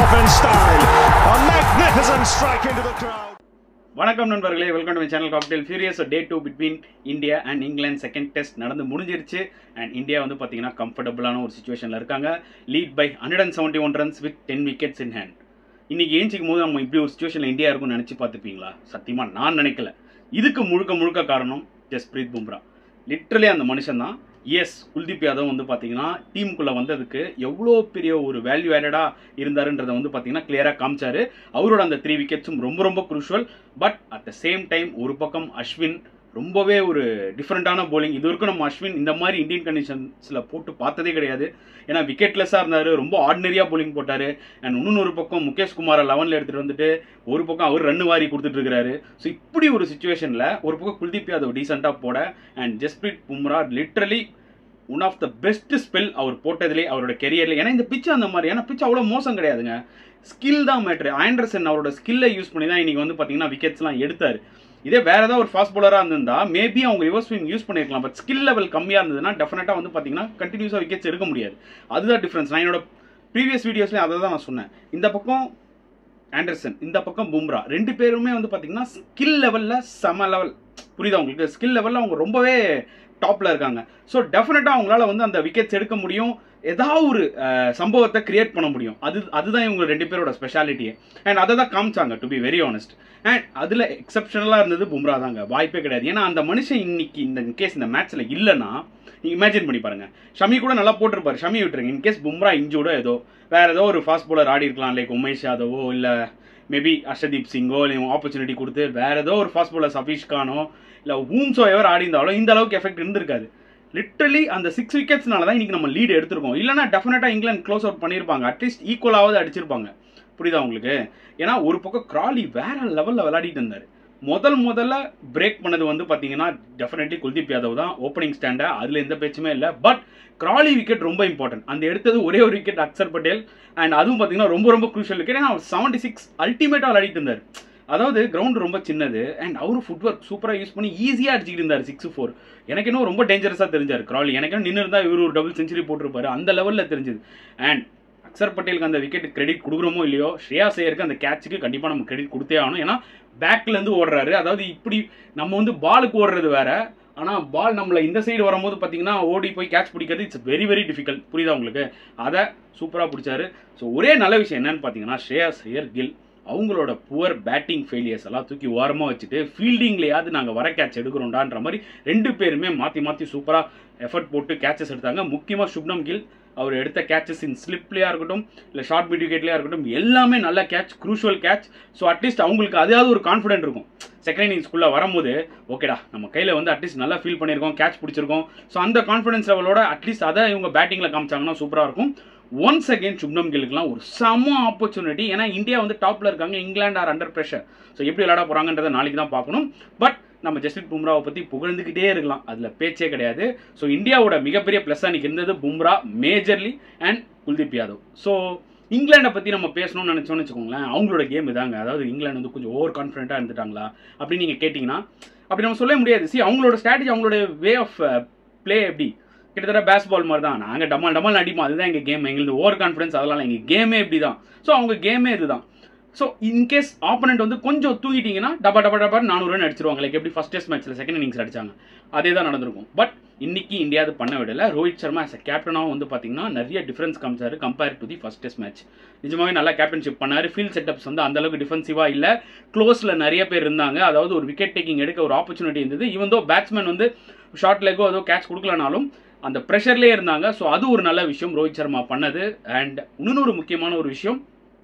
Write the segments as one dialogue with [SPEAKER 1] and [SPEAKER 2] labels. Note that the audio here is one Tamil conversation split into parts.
[SPEAKER 1] defence style. A magnificent strike into the crowd.
[SPEAKER 2] வணக்கம் நண்பர்களே welcome to channel cocktail furious day two between India and England second test நடந்து முடிஞ்சிருச்சு அண்ட் இந்தியா வந்து பார்த்தீங்கன்னா கம்ஃபர்டபுளான ஒரு சுச்சுவேஷனில் இருக்காங்க lead by hundred and seventy one runs with ten wickets in hand இன்னைக்கு ஏஞ்சிக்கும் போது நம்ம இப்படி ஒரு சுச்சுவேஷனில் இந்தியா இருக்கும்னு நினச்சி பார்த்துப்பீங்களா சத்தியமாக நான் நினைக்கல இதுக்கு முழுக்க முழுக்க காரணம் ஜஸ்பிரீத் பும்ரா லிட்ரலி அந்த மனுஷன் தான் எஸ் குல்தீப் யாதவ் வந்து பார்த்தீங்கன்னா டீமுக்குள்ளே வந்ததுக்கு எவ்வளோ பெரிய ஒரு வேல்யூ ஆடடாக இருந்தாருன்றதை வந்து பார்த்தீங்கன்னா கிளியராக காமிச்சாரு அவரோட அந்த த்ரீ விக்கெட்ஸும் ரொம்ப ரொம்ப crucial but at the same time ஒரு பக்கம் அஸ்வின் ரொம்பவே ஒரு டிஃப்ரெண்ட்டான bowling இது வரைக்கும் நம்ம அஸ்வின் இந்த மாதிரி இந்தியன் கண்டிஷன்ஸில் போட்டு பார்த்ததே கிடையாது ஏன்னா விக்கெட்லெஸ்ஸாக இருந்தார் ரொம்ப ஆர்டினரியாக bowling போட்டார் அண்ட் இன்னொரு பக்கம் முகேஷ் குமாரை லெவனில் எடுத்துகிட்டு வந்துட்டு ஒரு பக்கம் அவர் ரன் வாரி கொடுத்துட்டு இருக்காரு ஸோ இப்படி ஒரு சுச்சுவேஷனில் ஒரு பக்கம் குல்தீப் யாதவ் டீசெண்டாக போட and Jasprit Bumrah literally one of the best spell அவர் போட்டதுலே அவரோட கெரியர்ல ஏன்னா இந்த பிச் அந்த மாதிரி ஏன்னா பிச் அவ்வளோ மோசம் கிடையாதுங்க ஸ்கில் தான் மேட்ரு ஆண்டர்சன் அவரோட ஸ்கில்லை யூஸ் பண்ணி தான் இன்னைக்கு வந்து பார்த்தீங்கன்னா விக்கெட்ஸ்லாம் எடுத்தார் இதே வேற ஏதாவது ஒரு ஃபாஸ்ட் bowler-ஆ இருந்திருந்தா மேபி அவங்க ரிவர்ஸ் ஸ்விங் யூஸ் பண்ணியிருக்கலாம் பட் ஸ்கில் லெவல் கம்மியாக இருந்ததுன்னா டெஃபினட்டாக வந்து பார்த்தீங்கன்னா கண்டினியூஸாக விக்கெட்ஸ் எடுக்க முடியாது அதுதான் டிஃப்ரென்ஸ் நான் என்னோட ப்ரீவியஸ் வீடியோஸ்லேயும் அதை தான் நான் சொன்னேன் இந்த பக்கம் ஆண்டர்சன் இந்த பக்கம் பும்ரா ரெண்டு பேருமே வந்து பார்த்தீங்கன்னா ஸ்கில் லெவலில் செம லெவல் புரியுதா உங்களுக்கு ஸ்கில் லெவலில் அவங்க ரொம்பவே டாப்பில் இருக்காங்க ஸோ டெஃபினட்டாக அவங்களால வந்து அந்த விக்கெட்ஸ் எடுக்க முடியும் ஏதாவது ஒரு அஹ், சம்பவத்தை கிரியேட் பண்ண முடியும் அது அதுதான் இவங்க ரெண்டு பேரோட ஸ்பெஷாலிட்டியே அண்ட் அதை தான் காமிச்சாங்க to be very honest and அதில் எக்ஸப்ஷனலாக இருந்தது பும்ரா தாங்க வாய்ப்பே கிடையாது ஏன்னா அந்த மனுஷன் இன்னைக்கு இந்த கேஸ் இந்த மேட்ச்சில் இல்லைன்னா நீங்க இமேஜின் பண்ணி பாருங்க ஷமி கூட நல்லா போட்டிருப்பாரு ஷமி விட்டுருங்க இன்கேஸ் பும்ரா இன்ஜூர்டோ ஏதோ வேற ஏதோ ஒரு ஃபாஸ்ட் bowler ஆடி இருக்கலாம் லைக் உமேஷ் யாதவோ இல்லை மேபி அர்ஷதீப் சிங்கோ இல்லை ஆப்பர்ச்சுனிட்டி கொடுத்து வேற ஏதோ ஒரு ஃபாஸ்ட் bowler சஃபீஷ் கானோ இல்லை ஹூம்ஸோ எவர் ஆடி இருந்தாலும் இந்த அளவுக்கு எஃபெக்ட் இருந்திருக்காது லிட்டரலி அந்த சிக்ஸ் விக்கெட்ஸ்னால தான் இன்னைக்கு நம்ம லீடு எடுத்திருக்கோம் இல்லைனா டெஃபினட்டாக இங்கிலாந்து க்ளோஸ் அவுட் பண்ணியிருப்பாங்க அட்லீஸ்ட் ஈக்குவலாவது அடிச்சிருப்பாங்க புரியுதா உங்களுக்கு ஏன்னா ஒரு பக்கம் கிராலி வேற லெவலில் விளையாடிட்டு இருந்தார் முதல் முதல்ல பிரேக் பண்ணது வந்து பார்த்தீங்கன்னா டெஃபினெட்லி குல்தீப் யாதவ் தான் ஓப்பனிங் ஸ்டாண்டை அதில் எந்த பேச்சுமே இல்லை பட் கிராலி விக்கெட் ரொம்ப இம்பார்ட்டன்ட் அந்த எடுத்தது ஒரே ஒரு விக்கெட் அக்சர் பட்டேல் அண்ட் அதுவும் பார்த்தீங்கன்னா ரொம்ப ரொம்ப குரூஷியல் விக்கெட் ஏன்னா அவர் செவன்டி சிக்ஸ் அல்டிமேட்டாக விளையாடிட்டு இருந்தார் அதாவது கிரவுண்ட் ரொம்ப சின்னது அண்ட் அவரும் ஃபுட் ஒர்க் சூப்பராக யூஸ் பண்ணி ஈஸியாக அடிச்சுக்கிட்டு இருந்தார் சிக்ஸ் ஃபோர் எனக்கு இன்னும் ரொம்ப டேஞ்சரஸாக தெரிஞ்சார் கிராலி எனக்கு நின்று இருந்தால் இவர் ஒரு டபுள் செஞ்சுரி போட்டிருப்பாரு அந்த லெவலில் தெரிஞ்சது அண்ட் அக்சர் பட்டேலுக்கு அந்த விக்கெட் கிரெடிட் கொடுக்குறோமோ இல்லையோ ஸ்ரேயா சேயருக்கு அந்த கேட்சுக்கு கண்டிப்பாக நம்ம கிரெடிட் கொடுத்தே ஆகணும் ஏன்னா பேக்லேருந்து ஓடுறாரு அதாவது இப்படி நம்ம வந்து பாலுக்கு ஓடுறது வேற ஆனால் பால் நம்மளை இந்த சைடு வரும்போது பார்த்தீங்கன்னா ஓடி போய் கேட்ச் பிடிக்கிறது இட்ஸ் வெரி வெரி டிஃபிகல்ட் புரியுதா உங்களுக்கு அதை சூப்பராக பிடிச்சாரு ஸோ ஒரே நல்ல விஷயம் என்னன்னு பார்த்தீங்கன்னா ஸ்ரேயா சேயர் கில் அவங்களோட புவர் பேட்டிங் ஃபெயிலியர்ஸ் எல்லாம் தூக்கி ஓரமாக வச்சுட்டு ஃபீல்டிங்லையாவது நாங்கள் வர கேட்ச் எடுக்கிறோம்டான்ற மாதிரி ரெண்டு பேருமே மாற்றி மாற்றி சூப்பராக எஃபர்ட் போட்டு கேட்சஸ் எடுத்தாங்க முக்கியமாக சுப்னம் கில் அவர் எடுத்த கேட்சஸ் இன் ஸ்லிப்லேயா இருக்கட்டும் இல்லை ஷார்ட் மிட் விக்கெட்லேயா இருக்கட்டும் எல்லாமே நல்ல catch crucial catch so at least அவங்களுக்கு அதாவது ஒரு கான்ஃபிடென்ட் இருக்கும் செகண்ட் இன்னிங்ஸ்குள்ளே வரும்போது ஓகேடா நம்ம கையில் வந்து அட்லீஸ்ட் நல்லா ஃபீல் பண்ணியிருக்கோம் கேட்ச் பிடிச்சிருக்கோம் ஸோ அந்த கான்ஃபிடன்ஸ் லெவலோட அட்லீஸ்ட் அதை இவங்க பேட்டிங்கில் காமிச்சாங்கன்னா சூப்பராக இருக்கும் ஒன்ஸ் அகேன் சுப்னம் கில்லுக்குலாம் ஒரு செம ஆப்பர்ச்சுனிட்டி ஏன்னா இந்தியா வந்து டாப்பில் இருக்காங்க England are under pressure so எப்படி விளையாட போகிறாங்கன்றதை நாளைக்கு தான் பார்க்கணும் பட் நம்ம ஜஸ்பிரீத் பும்ராவை பற்றி புகழ்ந்துக்கிட்டே இருக்கலாம் அதில் பேச்சே கிடையாது ஸோ இந்தியாவோட மிகப்பெரிய ப்ளஸ் அன்னைக்கு இருந்தது Bumrah majorly and Kuldeep Yadav so இங்கிலாண்டை பற்றி நம்ம பேசணும்னு நினச்சோம்னு வச்சுக்கோங்களேன் அவங்களோட கேம் இதாங்க அதாவது இங்கிலாந்து வந்து கொஞ்சம் ஓவர் கான்ஃபிடென்ட்டாக இருந்துட்டாங்களா அப்படின்னு நீங்கள் கேட்டிங்கன்னா அப்படி நம்ம சொல்ல முடியாது சி அவங்களோட ஸ்ட்ராட்டஜி அவங்களோட வே ஆஃப் ப்ளே எப்படி கிட்டத்தட்ட பேஸ் பால் மாதிரி தான் நாங்கள் டமால் டமால் அடிப்போம் அதுதான் எங்கள் கேம் எங்களுக்கு ஓவர் கான்ஃபிடன்ஸ் அதெல்லாம் எங்கள் கேமே இப்படி தான் ஸோ அவங்க கேமே இதுதான் ஸோ இன்கேஸ் ஆப்போனண்ட் வந்து கொஞ்சம் தூங்கிட்டீங்கன்னா டபா டபா டபா நானூறு ரன் அடிச்சிருவாங்க லைக் எப்படி ஃபர்ஸ்ட் டெஸ்ட் மேட்ச்சில் செகண்ட் இன்னிங்ஸ் அடிச்சாங்க அதே தான் நடந்திருக்கும் பட் இன்னைக்கு இந்தியா அது பண்ண விடல ரோஹித் சர்மா as a கேப்டனாகவும் வந்து பார்த்தீங்கன்னா நிறைய டிஃபரன்ஸ் காமிச்சாரு compare to the first test match நிஜமாவே நல்லா கேப்டன்ஷிப் பண்ணாரு ஃபீல்ட் செட்டப்ஸ் வந்து அந்த அளவுக்கு டிஃபென்சிவாக இல்லை க்ளோஸில் நிறைய பேர் இருந்தாங்க அதாவது ஒரு விக்கெட் டேக்கிங் எடுக்க ஒரு ஆப்பர்ச்சுனிட்டி இருந்தது ஈவன் தோ பேட்ஸ்மேன் வந்து ஷார்ட் லெக்கோ ஏதோ கேட்ச் கொடுக்கலனாலும் அந்த ப்ரெஷர்லேயே இருந்தாங்க ஸோ அது ஒரு நல்ல விஷயம் ரோஹித் சர்மா பண்ணது அண்ட் இன்னொரு முக்கியமான ஒரு விஷயம்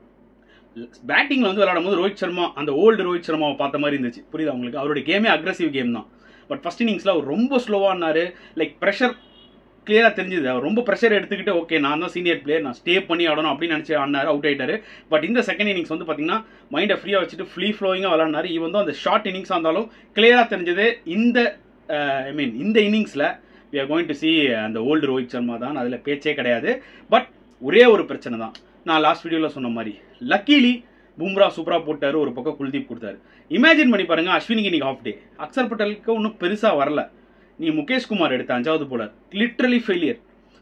[SPEAKER 2] பேட்டிங்கில் வந்து விளையாடும் போது ரோஹித் சர்மா அந்த ஓல்டு ரோஹித் சர்மாவை பார்த்த மாதிரி இருந்துச்சு புரியுதா உங்களுக்கு அவருடைய கேமே அக்ரஸிவ் கேம் தான் பட் ஃபர்ஸ்ட் இன்னிங்ஸில் அவர் ரொம்ப ஸ்லோவானாரு லைக் ப்ரெஷர் கிளியராக தெரிஞ்சுது அவர் ரொம்ப ப்ரெஷர் எடுத்துக்கிட்டு ஓகே நான் தான் சீனியர் பிளேயர் நான் ஸ்டே பண்ணி ஆடணும் அப்படின்னு நினச்சி ஆடினாரு அவுட் ஆயிட்டாரு பட் இந்த செகண்ட் இன்னிங்ஸ் வந்து பார்த்தீங்கன்னா மைண்டை ஃப்ரீயாக வச்சுட்டு ஃப்ரீ ஃப்ளோயிங்காக விளாட்னாரு ஈவன் தான் அந்த ஷார்ட் இன்னிங்ஸாக இருந்தாலும் கிளியராக தெரிஞ்சது இந்த ஐ மீன் இந்த இன்னிங்ஸில் we are going to see அந்த ஓல்டு ரோஹித் சர்மா தான் அதில் பேச்சே கிடையாது பட் ஒரே ஒரு பிரச்சனை தான் நான் லாஸ்ட் வீடியோவில் சொன்ன மாதிரி லக்கீலி பும்ரா சூப்பராக போட்டாரு ஒரு பக்கம் குல்தீப் கொடுத்தாரு இமேஜின் பண்ணி பாருங்க அஸ்வினிக்கு இன்னைக்கு ஆஃப் டே அக்சர் பட்டேலுக்கு ஒன்றும் பெருசாக வரல நீ முகேஷ் குமார் எடுத்த அஞ்சாவது போலர் லிட்ரலி ஃபெயிலியர்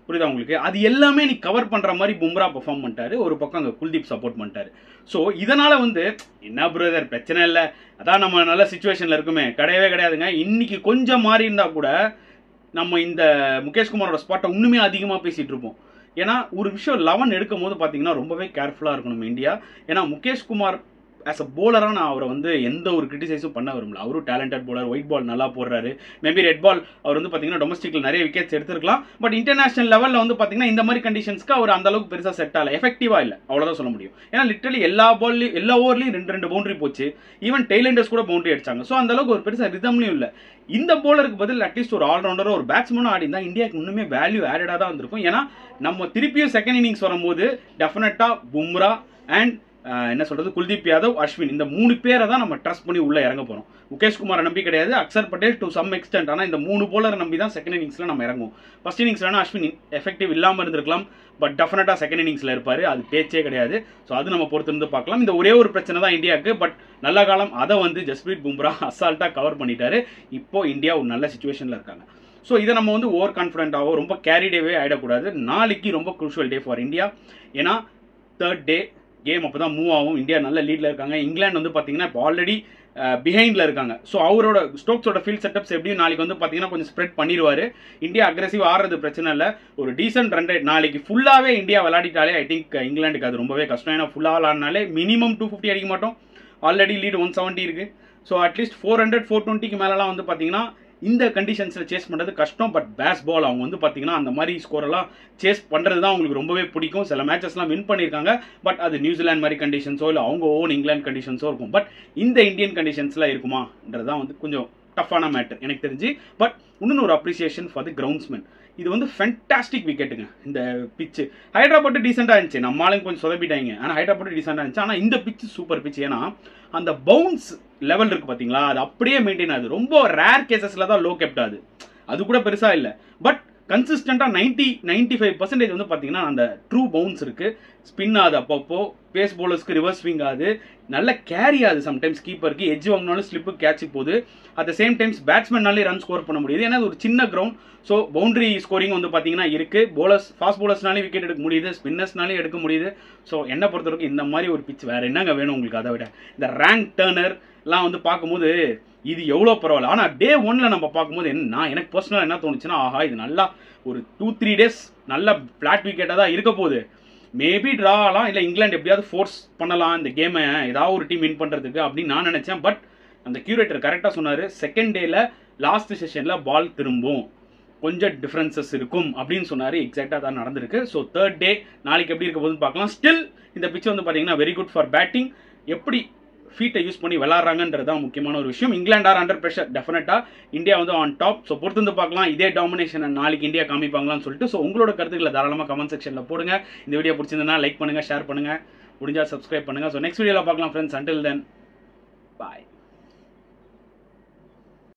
[SPEAKER 2] புரியுதா உங்களுக்கு அது எல்லாமே நீ கவர் பண்ற மாதிரி பும்ரா பெர்ஃபார்ம் பண்ணிட்டாரு ஒரு பக்கம் அங்கே குல்தீப் சப்போர்ட் பண்ணிட்டாரு ஸோ இதனால வந்து என்ன பிரதர் பிரச்சனை இல்லை அதான் நம்ம நல்ல சுச்சுவேஷன்ல இருக்குமே கிடையவே கிடையாதுங்க இன்னைக்கு கொஞ்சம் மாறி இருந்தா கூட நம்ம இந்த முகேஷ் குமாரோட ஸ்பாட்டை இன்னுமே அதிகமாக பேசிட்டு இருப்போம் ஏன்னா ஒரு விஷயம் லெவன் எடுக்கும் போது பார்த்தீங்கன்னா ரொம்பவே கேர்ஃபுல்லாக இருக்கணும் இந்தியா ஏன்னா முகேஷ் குமார் ஆஸ் அ போலராக நான் அவரை வந்து எந்த ஒரு கிரிட்டிசைஸும் பண்ண விரும்பல அவரும் டேலண்டட் போலர் ஒயிட் பால் நல்லா போடுறாரு மேபி ரெட் பால் அவர் வந்து பார்த்தீங்கன்னா டொமஸ்டிக்கில் நிறைய விக்கெட்ஸ் எடுத்திருக்கலாம் பட் இன்டர்நேஷனல் லெவலில் வந்து பார்த்தீங்கன்னா இந்த மாதிரி கண்டிஷன்ஸ்க்கு அவர் அந்த அளவுக்கு பெருசாக செட் ஆகல எஃபெக்டிவாக இல்லை அவ்வளோதான் சொல்ல முடியும் ஏன்னா லிட்டரலி எல்லா பால்லையும் எல்லா ஓவர்லையும் ரெண்டு ரெண்டு பவுண்டரி போச்சு ஈவன் டெய்லண்டர்ஸ் கூட பவுண்டரி அடிச்சாங்க ஸோ அந்த அளவுக்கு ஒரு பெருசாக ரிதம்லையும் இல்லை இந்த போலருக்கு பதில் அட்லீஸ்ட் ஒரு ஆல்ரவுண்டரோ ஒரு பேட்ஸ்மேனும் ஆடி இருந்தால் இந்தியாவுக்கு இன்னுமே வேல்யூ ஆடடாக தான் வந்திருக்கும் ஏன்னா நம்ம திருப்பியும் செகண்ட் இன்னிங்ஸ் வரும்போது டெஃபினட்டாக பும்ரா அண்ட் என்ன சொல்றது குல்தீப் யாதவ் அஸ்வின் இந்த மூணு பேரை தான் நம்ம ட்ரஸ்ட் பண்ணி உள்ள இறங்க போறோம் முகேஷ் குமாரை நம்பி கிடையாது Axar Patel to some extent ஆனால் இந்த மூணு போலரை நம்பி தான் செகண்ட் இன்னிங்ஸ்ல நம்ம இறங்குவோம் ஃபர்ஸ்ட் இன்னிங்ஸ்ல வேணா அஸ்வின் எஃபெக்டிவ் இல்லாமல் இருந்திருக்கலாம் பட் டெஃபினட்டா செகண்ட் இன்னிங்ஸ்ல இருப்பாரு அது பேச்சே கிடையாது ஸோ அது நம்ம பொறுத்து இருந்து பார்க்கலாம் இந்த ஒரே ஒரு பிரச்சனை தான் இந்தியாவுக்கு பட் நல்ல காலம் அதை வந்து ஜஸ்பிரீத் பும்ரா அசால்ட்டா கவர் பண்ணிட்டாரு இப்போ இந்தியா ஒரு நல்ல சுச்சுவேஷன்ல இருக்காங்க ஸோ இதை நம்ம வந்து ஓவர் கான்ஃபிடென்ட்டாவோ ரொம்ப கேரிடேவே ஆகிடக்கூடாது நாளைக்கு ரொம்ப குரூஷுவல் டே ஃபார் இந்தியா ஏன்னா தேர்ட் டே கேம் அப்போ தான் மூவ் ஆகும் இந்தியா நல்ல லீடில் இருக்காங்க இங்கிலாந்து வந்து பார்த்தீங்கன்னா இப்போ ஆல்ரெடி பிஹைண்டில் இருக்காங்க ஸோ அவரோட ஸ்டோக்ஸோட ஃபீல்ட் செட்டப்ஸ் எப்படியும் நாளைக்கு வந்து பார்த்தீங்கன்னா கொஞ்சம் ஸ்ப்ரெட் பண்ணிடுவார் இந்தியா அக்ரெசிவ் ஆடுறது பிரச்சனை இல்லை ஒரு டீசென்ட் ரன் ரேட் நாளைக்கு ஃபுல்லாகவே இந்தியா விளையாடிட்டாலே ஐ திங்க் இங்கிலாந்துக்கு அது ரொம்பவே கஷ்டம் ஏன்னா ஃபுல்லாக விளாட்னாலே மினிமம் டூ ஃபிஃப்டி அடிக்க மாட்டோம் ஆல்ரெடி லீடு ஒன் செவன்ட்டி இருக்குது so at least four hundred four டுவெண்ட்டிக்கு மேலலாம் வந்து பார்த்தீங்கன்னா இந்த கண்டிஷன்ஸில் சேஸ் பண்ணுறது கஷ்டம் பட் பேஸ் பால் அவங்க வந்து பார்த்தீங்கன்னா அந்த மாதிரி ஸ்கோரெல்லாம் சேஸ் பண்ணுறது தான் அவங்களுக்கு ரொம்பவே பிடிக்கும் சில மேட்சஸ்லாம் வின் பண்ணியிருக்காங்க பட் அது நியூசிலாந்து மாதிரி கண்டிஷன்ஸோ இல்லை அவங்க ஓன் இங்கிலாந்து கண்டிஷன்ஸோ இருக்கும் பட் இந்த இந்தியன் கண்டிஷன்ஸில் இருக்குமான்றது தான் வந்து கொஞ்சம் டஃப்பான மேட்டர் எனக்கு தெரிஞ்சு பட் இன்னொன்று ஒரு அப்ரிசியேஷன் ஃபார் தி கிரவுண்ட்ஸ்மேன் இது வந்து ஃபென்டாஸ்டிக் விக்கெட்டுங்க இந்த பிச்சு ஹைதராபாத் டீசெண்டாக இருந்துச்சு நம்ம ஆளுங்க கொஞ்சம் சொதப்பிட்டாங்க ஆனால் ஹைதராபாத் டீசெண்டாக இருந்துச்சு ஆனால் இந்த பிச்சு சூப்பர் பிச் ஏன்னா அந்த பவுன்ஸ் லெவல் இருக்கு பார்த்தீங்களா அது அப்படியே மெயின்டைன் ஆகுது ரொம்ப ரேர் கேசஸில் தான் லோ கெப்ட் ஆகுது அது கூட பெருசாக இல்லை பட் கன்சிஸ்டண்டாக நைன்டி நைன்டி ஃபைவ் பர்சன்டேஜ் வந்து பார்த்தீங்கன்னா அந்த ட்ரூ பவுன்ஸ் இருக்கு ஸ்பின் ஆகுது அப்பப்போ பேஸ் போலர்ஸ்க்கு ரிவர்ஸ் ஸ்விங் ஆகுது நல்ல கேரி ஆகுது சம்டைம்ஸ் கீப்பருக்கு எஜ் வாங்கினாலும் ஸ்லிப்பு கேட்ச் போகுது அட் த சேம் டைம்ஸ் பேட்ஸ்மேனாலே ரன் ஸ்கோர் பண்ண முடியுது ஏன்னா அது ஒரு சின்ன கிரவுண்ட் ஸோ பவுண்டரி ஸ்கோரிங் வந்து பார்த்தீங்கன்னா இருக்கு போலர்ஸ் ஃபாஸ்ட் போலர்ஸ்னாலே விக்கெட் எடுக்க முடியுது ஸ்பின்னர்ஸ்னாலே எடுக்க முடியுது ஸோ என்ன பொறுத்த வரைக்கும் இந்த மாதிரி ஒரு பிச் வேற என்னங்க வேணும் உங்களுக்கு அதை விட இந்த ரேங்க் டேர்னர் எல்லாம் வந்து பார்க்கும்போது இது எவ்வளோ பரவாயில்ல ஆனால் டே ஒன்ல நம்ம பார்க்கும்போது என்ன நான் எனக்கு பர்சனலாக என்ன தோணுச்சுன்னா ஆஹா இது நல்லா ஒரு டூ த்ரீ டேஸ் நல்ல ஃப்ளாட் விக்கெட்டாக தான் இருக்க போகுது மேபி ட்ரா ஆகலாம் இல்லை இங்கிலாந்து எப்படியாவது ஃபோர்ஸ் பண்ணலாம் இந்த கேமை ஏதாவது ஒரு டீம் வின் பண்ணுறதுக்கு அப்படின்னு நான் நினச்சேன் பட் அந்த கியூரேட்டர் கரெக்டாக சொன்னார் செகண்ட் டேல லாஸ்ட் செஷனில் பால் திரும்பும் கொஞ்சம் டிஃப்ரென்சஸ் இருக்கும் அப்படின்னு சொன்னார் எக்ஸாக்டாக தான் நடந்திருக்கு ஸோ தேர்ட் டே நாளைக்கு எப்படி இருக்க போகுதுன்னு பார்க்கலாம் ஸ்டில் இந்த பிச் வந்து பார்த்தீங்கன்னா வெரி குட் ஃபார் பேட்டிங் எப்படி ஃபீட்டை யூஸ் பண்ணி விளாட்றாங்கன்றது தான் முக்கியமான ஒரு விஷயம் இங்கிலாந்து ஆர் அண்டர் ப்ரெஷர் டெஃபினட்டாக இந்தியா வந்து ஆன் டாப் ஸோ பொறுத்து வந்து பார்க்கலாம் இதே டாமினேஷன் நாளைக்கு இந்தியா காமிப்பாங்களான்னு சொல்லிட்டு ஸோ உங்களோட கருத்துக்களை தாராளமாக கமெண்ட் செக்ஷனில் போடுங்க இந்த வீடியோ பிடிச்சிருந்தனா லைக் பண்ணுங்கள் ஷேர் பண்ணுங்கள் முடிஞ்சால் சப்ஸ்கிரைப் பண்ணுங்கள் ஸோ நெக்ஸ்ட் வீடியோவில் பார்க்கலாம் ஃப்ரெண்ட்ஸ் அண்டில் தென் பாய்